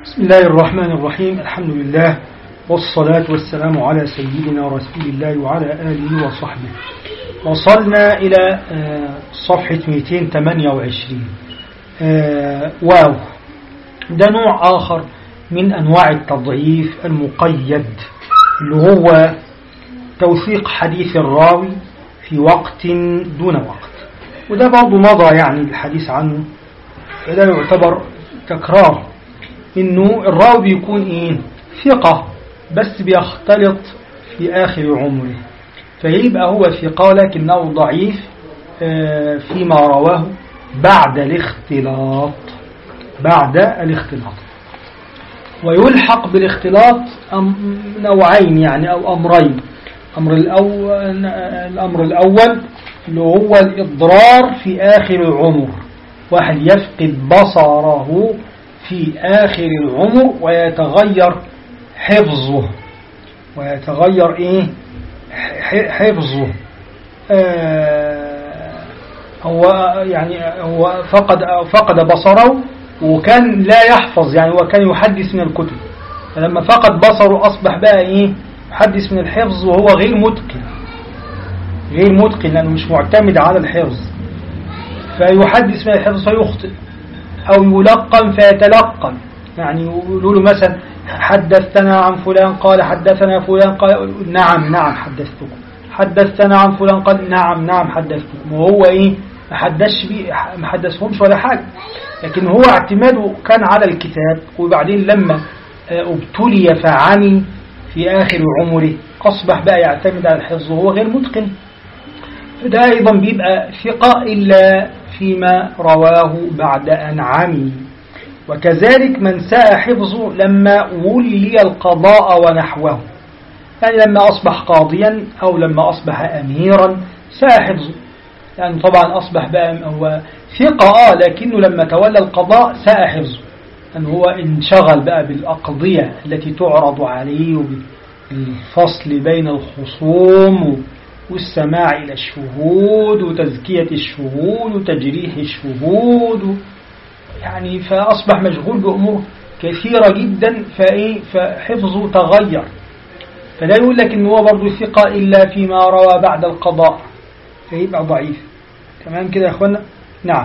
بسم الله الرحمن الرحيم الحمد لله والصلاة والسلام على سيدنا رسول الله وعلى آله وصحبه وصلنا إلى صفحة 228 واو ده نوع آخر من أنواع التضعيف المقيد اللي هو توثيق حديث الراوي في وقت دون وقت وده برضه مضى يعني الحديث عنه فده يعتبر تكرار انه الراوي بيكون ايه ثقة بس بيختلط في اخر عمره فيبقى هو ثقة لكنه ضعيف فيما رواه بعد الاختلاط بعد الاختلاط ويلحق بالاختلاط نوعين يعني او امرين أمر الأول الأمر الأول اللي هو الإضرار في آخر العمر واحد يفقد بصره في آخر العمر ويتغير حفظه ويتغير إيه حفظه آه هو يعني هو فقد فقد بصره وكان لا يحفظ يعني وكان يحدث من الكتب فلما فقد بصره أصبح بقى إيه يحدث من الحفظ وهو غير متقن غير متقن لأنه مش معتمد على الحفظ فيحدث من الحفظ فيخطئ أو يلقن فيتلقن يعني يقولوا له مثلا حدثتنا عن فلان قال حدثنا فلان قال نعم نعم حدثتكم حدثتنا عن فلان قال نعم نعم حدثتكم وهو ايه ما حدثش بيه ما حدثهمش ولا حاجة لكن هو اعتماده كان على الكتاب وبعدين لما ابتلي فعمي في آخر عمره أصبح بقى يعتمد على الحفظ وهو غير متقن فده أيضا بيبقى ثقة إلا فيما رواه بعد أن عمي وكذلك من ساء حفظه لما ولي القضاء ونحوه يعني لما أصبح قاضيا أو لما أصبح أميرا ساء حفظه يعني طبعا أصبح بقى هو ثقة آه لكنه لما تولى القضاء ساء حفظه أن هو انشغل بقى بالأقضية التي تعرض عليه وبالفصل بين الخصوم والسماع إلى الشهود وتزكية الشهود وتجريح الشهود يعني فأصبح مشغول بأمور كثيرة جدا فإيه فحفظه تغير فلا يقول لك إن هو برضه ثقة إلا فيما روى بعد القضاء فيبقى ضعيف تمام كده يا أخوانا نعم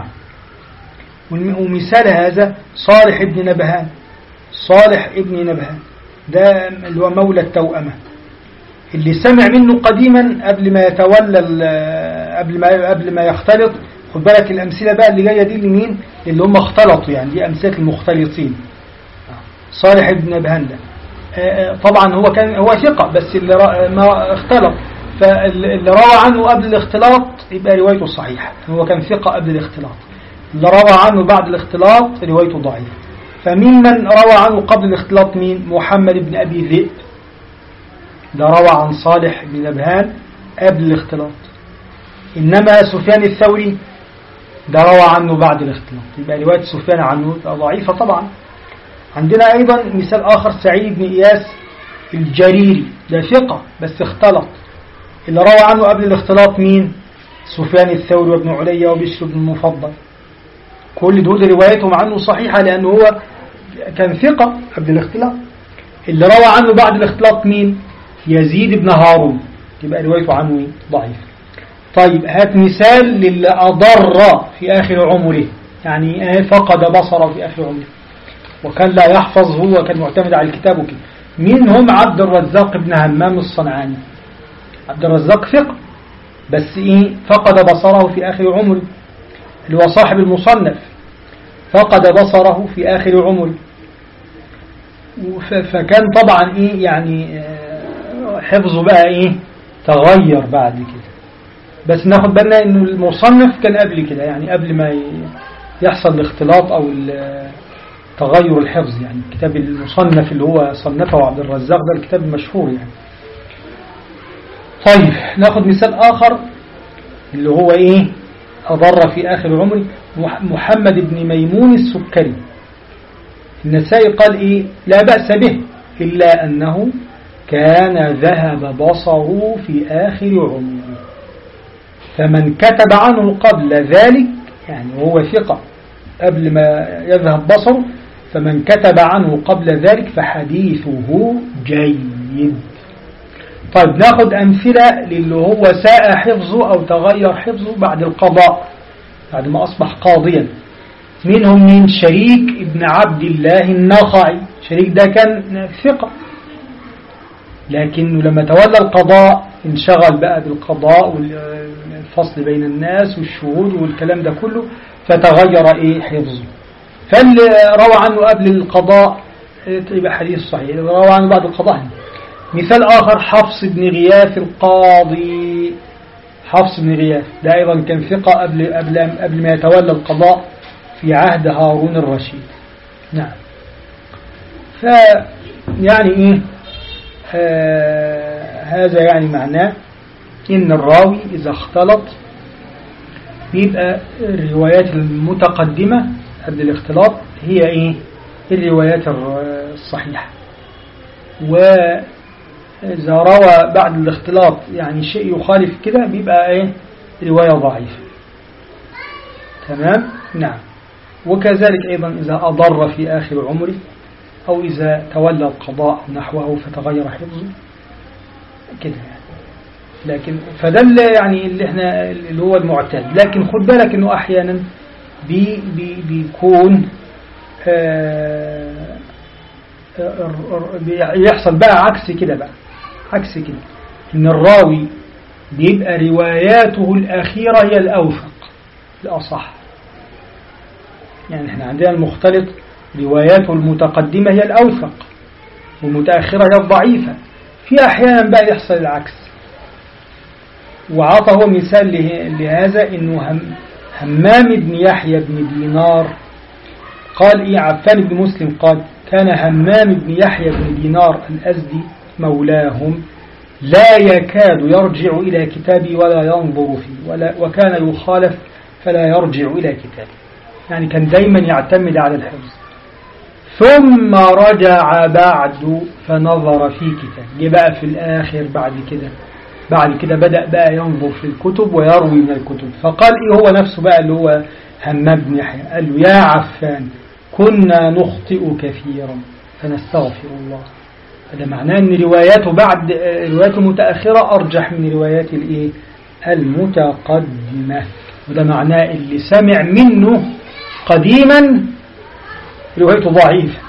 ومثال هذا صالح ابن نبهان صالح ابن نبهان ده اللي هو مولى التوأمة اللي سمع منه قديما قبل ما يتولى قبل ما قبل ما يختلط خد بالك الأمثلة بقى اللي جاية دي لمين اللي هم اختلطوا يعني دي أمثلة المختلطين صالح ابن نبهان ده طبعا هو كان هو ثقة بس اللي ما اختلط فاللي روى عنه قبل الاختلاط يبقى روايته صحيحة هو كان ثقة قبل الاختلاط اللي روى عنه بعد الاختلاط روايته ضعيفة فممن روى عنه قبل الاختلاط مين محمد بن أبي ذئب ده روى عن صالح بن نبهان قبل الاختلاط إنما سفيان الثوري ده روى عنه بعد الاختلاط يبقى رواية سفيان عنه ضعيفة طبعا عندنا أيضا مثال آخر سعيد بن إياس الجريري ده ثقة بس اختلط اللي روى عنه قبل الاختلاط مين سفيان الثوري وابن عليا وبشر بن المفضل كل دول روايتهم عنه صحيحة لأنه هو كان ثقة قبل الاختلاط اللي روى عنه بعد الاختلاط مين يزيد بن هارون يبقى روايته عنه ضعيف طيب هات مثال للي أضر في آخر عمره يعني فقد بصره في آخر عمره وكان لا يحفظ هو كان معتمد على الكتاب وكده منهم عبد الرزاق بن همام الصنعاني عبد الرزاق ثقة بس إيه فقد بصره في آخر عمره اللي هو صاحب المصنف فقد بصره في آخر عمره فكان طبعا إيه يعني حفظه بقى إيه تغير بعد كده بس ناخد بالنا إنه المصنف كان قبل كده يعني قبل ما يحصل الاختلاط أو تغير الحفظ يعني كتاب المصنف اللي هو صنفه عبد الرزاق ده الكتاب المشهور يعني طيب ناخد مثال آخر اللي هو إيه أضر في آخر عمره محمد بن ميمون السكري النسائي قال إيه لا بأس به إلا أنه كان ذهب بصره في آخر عمره فمن كتب عنه قبل ذلك يعني هو ثقة قبل ما يذهب بصره فمن كتب عنه قبل ذلك فحديثه جيد طيب ناخد أمثلة للي هو ساء حفظه أو تغير حفظه بعد القضاء بعد ما أصبح قاضيا منهم من شريك ابن عبد الله النخعي شريك ده كان ثقة لكنه لما تولى القضاء انشغل بقى بالقضاء والفصل بين الناس والشهود والكلام ده كله فتغير ايه حفظه فاللي روى عنه قبل القضاء يبقى حديث صحيح روى عنه بعد القضاء مثال آخر حفص بن غياث القاضي حفص بن غياث ده أيضا كان ثقة قبل, قبل, قبل ما يتولى القضاء في عهد هارون الرشيد نعم ف يعني إيه آه هذا يعني معناه إن الراوي إذا اختلط بيبقى الروايات المتقدمة قبل الاختلاط هي إيه الروايات الصحيحة وإذا روى بعد الاختلاط يعني شيء يخالف كده بيبقى إيه رواية ضعيفة تمام نعم وكذلك أيضا إذا أضر في آخر عمره أو إذا تولى القضاء نحوه فتغير حفظه كده يعني لكن فدل يعني اللي احنا اللي هو المعتاد لكن خد بالك انه احيانا بي بي بيكون يحصل بقى عكس كده بقى عكس كده ان الراوي بيبقى رواياته الأخيرة هي الأوثق الأصح يعني احنا عندنا المختلط رواياته المتقدمة هي الأوثق والمتأخرة هي الضعيفة في أحيانا بقى يحصل العكس وعطى هو مثال لهذا انه هم همام بن يحيى بن دينار قال إيه عفان بن مسلم قال كان همام بن يحيى بن دينار الأزدي مولاهم لا يكاد يرجع إلى كتابي ولا ينظر فيه ولا وكان يخالف فلا يرجع إلى كتابي يعني كان دايما يعتمد على الحفظ ثم رجع بعد فنظر في كتاب جه بقى في الآخر بعد كده بعد كده بدأ بقى ينظر في الكتب ويروي من الكتب فقال إيه هو نفسه بقى اللي هو همام بن يحيى قال له يا عفان كنا نخطئ كثيرا فنستغفر الله هذا معناه أن رواياته بعد رواياته المتأخرة أرجح من روايات الإيه المتقدمة وده معناه اللي سمع منه قديما روايته ضعيفة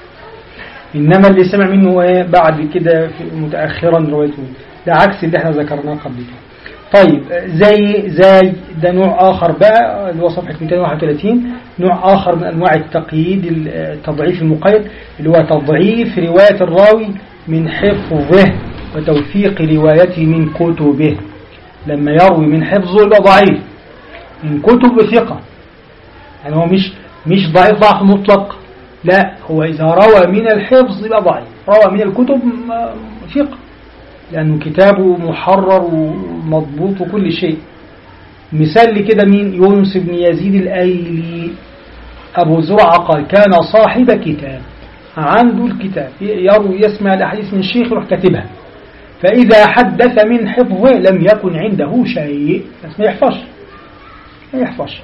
إنما اللي سمع منه بعد كده متأخرا روايته ده عكس اللي احنا ذكرناه قبل كده طيب زي زي ده نوع آخر بقى اللي هو صفحة 231 نوع آخر من أنواع التقييد التضعيف المقيد اللي هو تضعيف رواية الراوي من حفظه وتوثيق روايته من كتبه لما يروي من حفظه يبقى ضعيف من كتب ثقة يعني هو مش مش ضعيف ضعف مطلق لا هو إذا روى من الحفظ يبقى ضعيف روى من الكتب ثقة لأنه كتابه محرر ومضبوط وكل شيء مثال لكده مين يونس بن يزيد الأيلي أبو زرعة قال كان صاحب كتاب عنده الكتاب يروي يسمع الأحاديث من الشيخ يروح كاتبها فإذا حدث من حفظه لم يكن عنده شيء بس ما يحفظش ما يحفظش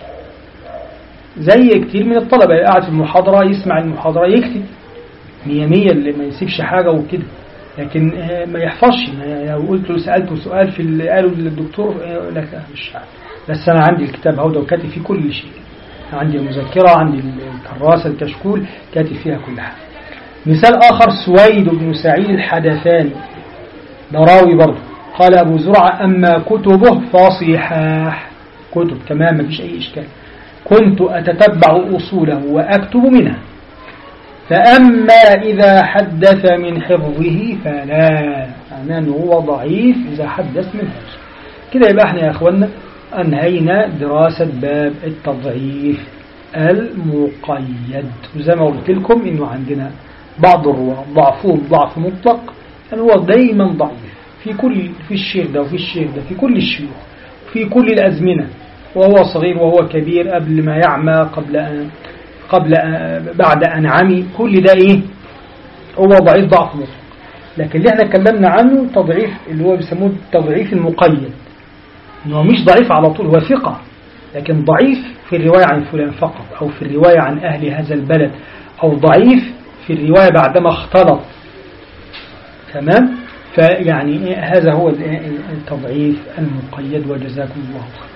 زي كتير من الطلبة قاعد في المحاضرة يسمع المحاضرة يكتب مية مية اللي ما يسيبش حاجة وكده لكن ما يحفظش لو قلت له سألته سؤال في اللي قاله للدكتور لك مش عارف بس أنا عندي الكتاب هودا وكاتب فيه كل شيء عندي المذكرة عندي الكراسة الكشكول كاتب فيها كل حاجة مثال آخر سويد بن سعيد الحدثاني ده راوي برضه قال أبو زرعة أما كتبه فصحاح كتب تمام ما فيش أي إشكال كنت أتتبع أصوله وأكتب منها فأما إذا حدث من حفظه فلا معناه هو ضعيف إذا حدث من حفظه كده يبقى احنا يا أخوانا أنهينا دراسة باب التضعيف المقيد وزي ما قلت لكم إنه عندنا بعض الرواة ضعفهم ضعف مطلق يعني هو دايما ضعيف في كل في الشيخ ده وفي الشيخ ده في كل الشيوخ في كل الأزمنة وهو صغير وهو كبير قبل ما يعمى قبل أن قبل أن بعد أن عمي كل ده إيه هو ضعيف ضعف مطلق لكن اللي احنا اتكلمنا عنه تضعيف اللي هو بيسموه التضعيف المقيد انه مش ضعيف على طول هو ثقة لكن ضعيف في الرواية عن فلان فقط أو في الرواية عن أهل هذا البلد أو ضعيف في الرواية بعدما اختلط تمام فيعني إيه هذا هو التضعيف المقيد وجزاكم الله خير